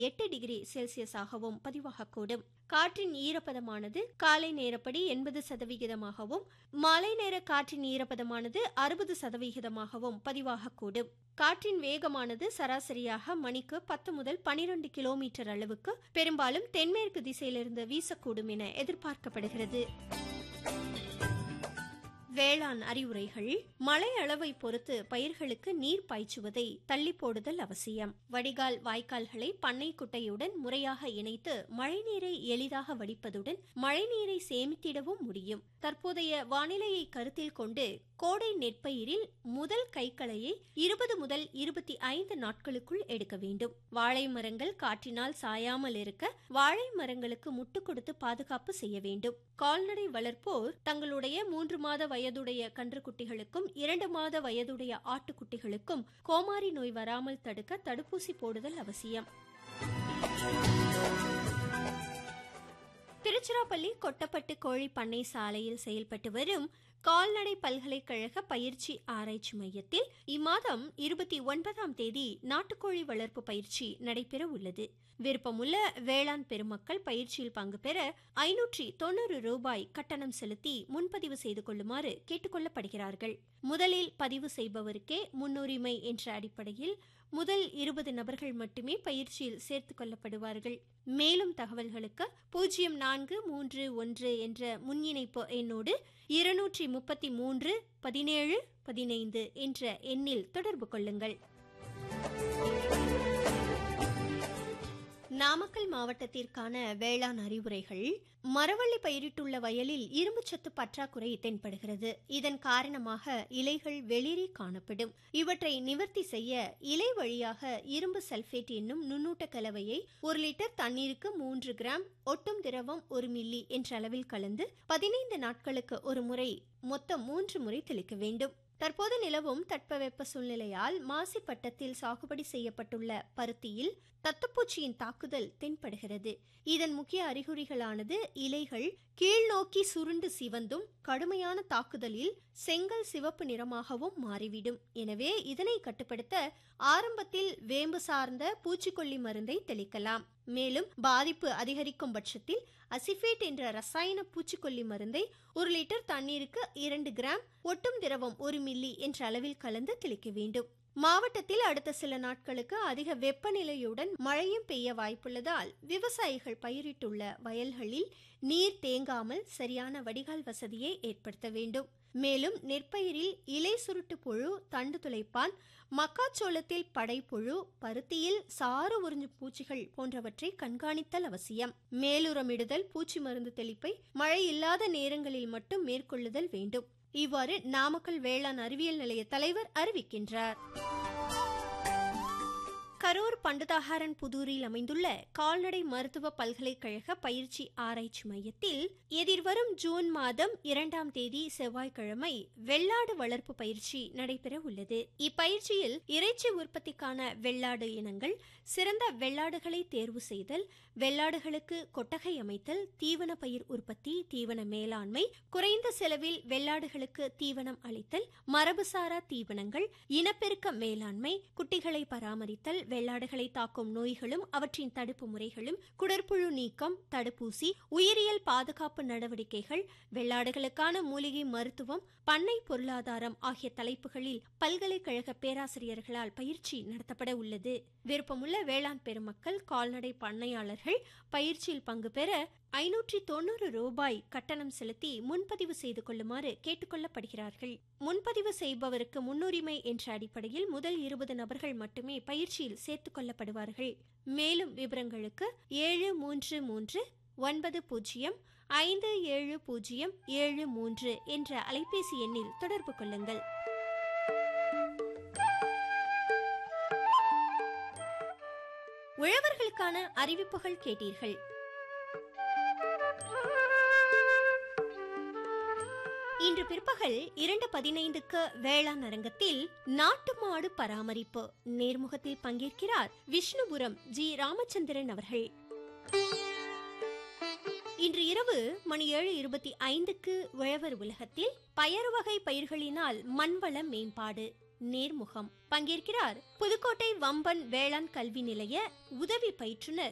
எட்டு டிகிரி செல்சியஸாகவும் பதிவாகக்கூடும் காற்றின் ஈரப்பதமானது காலை நேரப்படி எண்பது சதவிகிதமாகவும் மாலை நேர காற்றின் ஈரப்பதமானது அறுபது சதவிகிதமாகவும் பதிவாகக்கூடும் காற்றின் வேகமானது சராசரியாக மணிக்கு பத்து முதல் பனிரெண்டு கிலோமீட்டர் அளவுக்கு பெரும்பாலும் தென்மேற்கு திசையிலிருந்து வீசக்கூடும் என எதிர்பார்க்கப்படுகிறது வேளாண் அறிவுரைகள் மழை அளவை பொறுத்து பயிர்களுக்கு நீர் பாய்ச்சுவதை தள்ளி போடுதல் அவசியம் வடிகால் வாய்க்கால்களை பண்ணை குட்டையுடன் முறையாக இணைத்து மழைநீரை எளிதாக வடிப்பதுடன் மழைநீரை சேமித்திடவும் முடியும் தற்போதைய வானிலையை கருத்தில் கொண்டு கோடை நெற்பயிரில் முதல் கைக்களையை இருபது முதல் இருபத்தி ஐந்து நாட்களுக்குள் எடுக்க வேண்டும் வாழை மரங்கள் காற்றினால் சாயாமல் இருக்க வாழை மரங்களுக்கு முட்டு கொடுத்து பாதுகாப்பு செய்ய வேண்டும் கால்நடை வளர்ப்போர் தங்களுடைய மூன்று மாத வயதுடைய கன்றுக்குட்டிகளுக்கும் இரண்டு மாத வயதுடைய ஆட்டுக்குட்டிகளுக்கும் கோமாரி நோய் வராமல் தடுக்க தடுப்பூசி போடுதல் அவசியம் திருச்சிராப்பள்ளி கொட்டப்பட்டு கோழி பண்ணை சாலையில் செயல்பட்டு வரும் கால்நடை பல்கலைக்கழக பயிற்சி ஆராய்ச்சி மையத்தில் இம்மாதம் இருபத்தி ஒன்பதாம் தேதி நாட்டுக்கோழி வளர்ப்பு பயிற்சி நடைபெற உள்ளது விருப்பமுள்ள வேளாண் பெருமக்கள் பயிற்சியில் பங்கு பெற ஐநூற்றி தொண்ணூறு ரூபாய் கட்டணம் செலுத்தி முன்பதிவு செய்து கொள்ளுமாறு கேட்டுக்கொள்ளப்படுகிறார்கள் முதலில் பதிவு செய்பவருக்கே முன்னுரிமை என்ற அடிப்படையில் முதல் இருபது நபர்கள் மட்டுமே பயிற்சியில் சேர்த்துக் கொள்ளப்படுவார்கள் மேலும் தகவல்களுக்கு பூஜ்ஜியம் நான்கு மூன்று ஒன்று என்ற முன்இணைப்பு எண்ணோடு இருநூற்றி முப்பத்தி மூன்று பதினேழு பதினைந்து என்ற எண்ணில் தொடர்பு கொள்ளுங்கள் நாமக்கல் மாவட்டத்திற்கான வேளாண் அறிவுரைகள் மரவள்ளி பயிரிட்டுள்ள வயலில் இரும்புச்சத்து பற்றாக்குறை தென்படுகிறது இதன் காரணமாக இலைகள் வெளிரி காணப்படும் இவற்றை நிவர்த்தி செய்ய இலை வழியாக இரும்பு சல்பேட் என்னும் நுண்ணூட்ட கலவையை ஒரு லிட்டர் தண்ணீருக்கு மூன்று கிராம் ஒட்டும் திரவம் ஒரு மில்லி என்ற அளவில் கலந்து பதினைந்து நாட்களுக்கு ஒரு முறை மொத்தம் மூன்று முறை தெளிக்க வேண்டும் தற்போது நிலவும் தட்பவெப்ப சூழ்நிலையால் மாசி பட்டத்தில் சாகுபடி செய்யப்பட்டுள்ள பருத்தியில் தத்துப்பூச்சியின் தாக்குதல் தென்படுகிறது இதன் முக்கிய அறிகுறிகளானது இலைகள் கீழ்நோக்கி சுருண்டு சிவந்தும் கடுமையான தாக்குதலில் செங்கல் சிவப்பு நிறமாகவும் மாறிவிடும் எனவே இதனை கட்டுப்படுத்த ஆரம்பத்தில் வேம்பு சார்ந்த பூச்சிக்கொல்லி மருந்தை தெளிக்கலாம் மேலும் பாதிப்பு அதிகரிக்கும் பட்சத்தில் அசிஃபேட் என்ற ரசாயன பூச்சிக்கொல்லி மருந்தை ஒரு லிட்டர் தண்ணீருக்கு இரண்டு கிராம் ஒட்டும் திரவம் ஒரு மில்லி என்ற அளவில் கலந்து தெளிக்க வேண்டும் மாவட்டத்தில் அடுத்த சில நாட்களுக்கு அதிக வெப்பநிலையுடன் மழையும் பெய்ய வாய்ப்புள்ளதால் விவசாயிகள் பயிரிட்டுள்ள வயல்களில் நீர் தேங்காமல் சரியான வடிகால் வசதியை ஏற்படுத்த வேண்டும் மேலும் நெற்பயிரில் இலை சுருட்டு புழு தண்டு துளைப்பான் மக்காச்சோளத்தில் படைப்புழு பருத்தியில் சாறு உறிஞ்சும் பூச்சிகள் போன்றவற்றை கண்காணித்தல் அவசியம் மேலுரமிடுதல் பூச்சி மருந்து தெளிப்பை மழை இல்லாத நேரங்களில் மட்டும் மேற்கொள்ளுதல் வேண்டும் இவ்வாறு நாமக்கல் வேளாண் அறிவியல் நிலைய தலைவர் அறிவிக்கின்றார் கரூர் பண்டதாகாரன் புதூரில் அமைந்துள்ள கால்நடை மருத்துவ பல்கலைக்கழக பயிற்சி ஆராய்ச்சி மையத்தில் எதிர்வரும் ஜூன் மாதம் இரண்டாம் தேதி செவ்வாய்க்கிழமை வெள்ளாடு வளர்ப்பு பயிற்சி நடைபெற உள்ளது இப்பயிற்சியில் இறைச்சி உற்பத்திக்கான வெள்ளாடு இனங்கள் சிறந்த வெள்ளாடுகளை தேர்வு செய்தல் வெள்ளாடுகளுக்கு கொட்டகை அமைத்தல் தீவன பயிர் உற்பத்தி தீவன மேலாண்மை குறைந்த செலவில் வெள்ளாடுகளுக்கு தீவனம் அளித்தல் மரபுசாரா தீவனங்கள் இனப்பெருக்க மேலாண்மை குட்டிகளை பராமரித்தல் வெள்ளாடுகளை தாக்கும் நோய்களும் அவற்றின் தடுப்பு முறைகளும் குடற்புழு நீக்கம் தடுப்பூசி உயிரியல் பாதுகாப்பு நடவடிக்கைகள் வெள்ளாடுகளுக்கான மூலிகை மருத்துவம் பண்ணை பொருளாதாரம் ஆகிய தலைப்புகளில் பல்கலைக்கழக பேராசிரியர்களால் பயிற்சி நடத்தப்பட உள்ளது விருப்பமுள்ள வேளாண் பெருமக்கள் கால்நடை பண்ணையாளர்கள் பயிற்சியில் பங்கு பெற ஐநூற்றி தொண்ணூறு ரூபாய் கட்டணம் செலுத்தி முன்பதிவு செய்து கொள்ளுமாறு கேட்டுக்கொள்ளப்படுகிறார்கள் முன்பதிவு செய்பவருக்கு முன்னுரிமை என்ற அடிப்படையில் முதல் இருபது நபர்கள் மட்டுமே பயிற்சியில் சேர்த்துக் கொள்ளப்படுவார்கள் மேலும் விவரங்களுக்கு ஏழு மூன்று மூன்று ஒன்பது பூஜ்ஜியம் ஐந்து ஏழு பூஜ்ஜியம் ஏழு மூன்று என்ற அலைபேசி எண்ணில் தொடர்பு கொள்ளுங்கள் உழவர்களுக்கான அறிவிப்புகள் கேட்டீர்கள் இன்று பிற்பகல் இரண்டு பதினைந்துக்கு வேளாண் அரங்கத்தில் நாட்டு மாடு பராமரிப்பு நேர்முகத்தில் பங்கேற்கிறார் விஷ்ணுபுரம் ஜி ராமச்சந்திரன் அவர்கள் இன்று இரவு மணி ஏழு இருபத்தி ஐந்துக்கு உழவர் உலகத்தில் பயறு வகை பயிர்களினால் மண்வள மேம்பாடு நேர்முகம் பங்கேற்கிறார் புதுக்கோட்டை வம்பன் வேளாண் கல்வி நிலைய உதவி பயிற்றுனர்